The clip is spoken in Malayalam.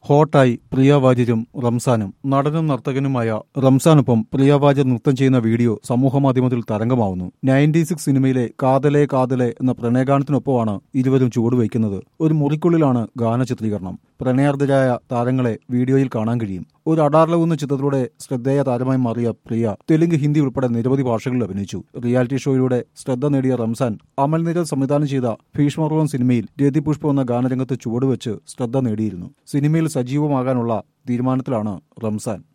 ഹോട്ടായി പ്രിയ വാര്യരും റംസാനും നടനും നർത്തകനുമായ റംസാനൊപ്പം പ്രിയ വാര്യർ നൃത്തം ചെയ്യുന്ന വീഡിയോ സമൂഹമാധ്യമത്തിൽ തരംഗമാവുന്നു നയൻറ്റി സിക്സ് സിനിമയിലെ കാതലെ കാതലെ എന്ന പ്രണയഗാനത്തിനൊപ്പമാണ് ഇരുവരും ചുവടുവയ്ക്കുന്നത് ഒരു മുറിക്കുള്ളിലാണ് ഗാന ചിത്രീകരണം പ്രണയാർദ്ധരായ താരങ്ങളെ വീഡിയോയിൽ കാണാൻ കഴിയും ഒരു അടാർലവുന്ന ചിത്രത്തിലൂടെ ശ്രദ്ധേയ താരമായി മാറിയ പ്രിയ തെലുങ്ക് ഹിന്ദി ഉൾപ്പെടെ നിരവധി ഭാഷകളിൽ അഭിനയിച്ചു റിയാലിറ്റി ഷോയിലൂടെ ശ്രദ്ധ നേടിയ റംസാൻ അമൽ നീരൽ സംവിധാനം ചെയ്ത ഭീഷ്മർവം സിനിമയിൽ രതിപുഷ്പം എന്ന ഗാനരംഗത്ത് ചുവടുവെച്ച് ശ്രദ്ധ നേടിയിരുന്നു സിനിമയിൽ സജീവമാകാനുള്ള തീരുമാനത്തിലാണ് റംസാൻ